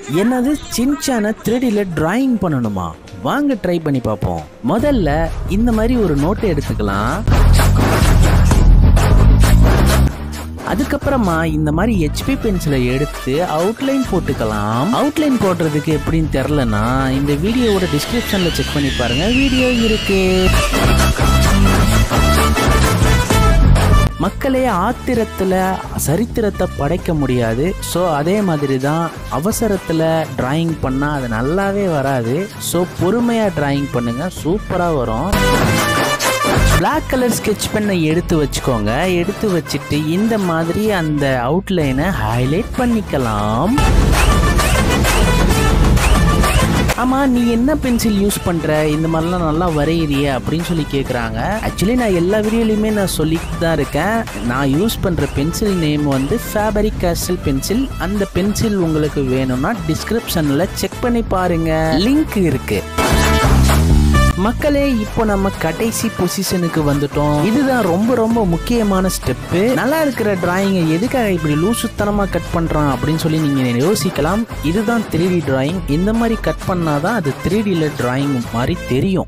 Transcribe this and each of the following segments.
என்னது சின்சான த்ரீடியில் டிராயிங் பண்ணணுமா வாங்க ட்ரை பண்ணி பார்ப்போம் முதல்ல இந்த மாதிரி ஒரு நோட்டை எடுத்துக்கலாம் அதுக்கப்புறமா இந்த மாதிரி ஹெச்பி பென்சிலை எடுத்து அவுட்லைன் போட்டுக்கலாம் அவுட்லைன் போடுறதுக்கு எப்படின்னு தெரிலனா இந்த வீடியோவோட டிஸ்கிரிப்ஷன்ல செக் பண்ணி பாருங்க வீடியோ இருக்கு மக்களே ஆத்திரத்தில் சரித்திரத்தை படைக்க முடியாது ஸோ அதே மாதிரி தான் அவசரத்தில் டிராயிங் பண்ணால் அது நல்லாவே வராது ஸோ பொறுமையாக டிராயிங் பண்ணுங்கள் சூப்பராக வரும் பிளாக் கலர் ஸ்கெட்ச் பெண்ணை எடுத்து வச்சுக்கோங்க எடுத்து வச்சுட்டு இந்த மாதிரி அந்த அவுட்லைனை ஹைலைட் பண்ணிக்கலாம் ஆமா நீ என்ன பென்சில் யூஸ் பண்ற இந்த மாதிரிலாம் நல்லா வரைகிறிய அப்படின்னு சொல்லி கேட்குறாங்க ஆக்சுவலி நான் எல்லா வீடியோலையுமே நான் சொல்லிட்டு தான் இருக்கேன் நான் யூஸ் பண்ற பென்சில் நேம் வந்து ஃபேபரிக் கேஸ்டல் பென்சில் அந்த பென்சில் உங்களுக்கு வேணும்னா டிஸ்கிரிப்ஷன்ல செக் பண்ணி பாருங்க லிங்க் இருக்கு மக்களே இப்போ நம்ம கடைசி பொசிஷனுக்கு வந்துட்டோம் இதுதான் ரொம்ப ரொம்ப முக்கியமான ஸ்டெப்பு நல்லா இருக்கிற டிராயிங்கை எதுக்காக இப்படி லூசுத்தனமா கட் பண்றான் அப்படின்னு சொல்லி நீங்க யோசிக்கலாம் இதுதான் த்ரீ டி டிராயிங் இந்த மாதிரி கட் பண்ணாதான் அது த்ரீ டில டிராயிங் மாதிரி தெரியும்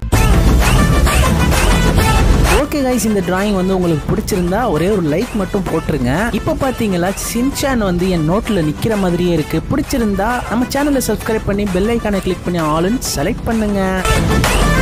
ஓகே கைஸ் இந்த டிராயிங் வந்து உங்களுக்கு பிடிச்சிருந்தா ஒரே ஒரு லைக் மட்டும் போட்டுருங்க இப்போ பார்த்தீங்களா சின்சான் வந்து என் நோட்டில் நிற்கிற மாதிரியே இருக்கு பிடிச்சிருந்தா நம்ம சேனலை சப்ஸ்கிரைப் பண்ணி பெல் ஐக்கானை கிளிக் பண்ணி ஆளுன்னு செலக்ட் பண்ணுங்க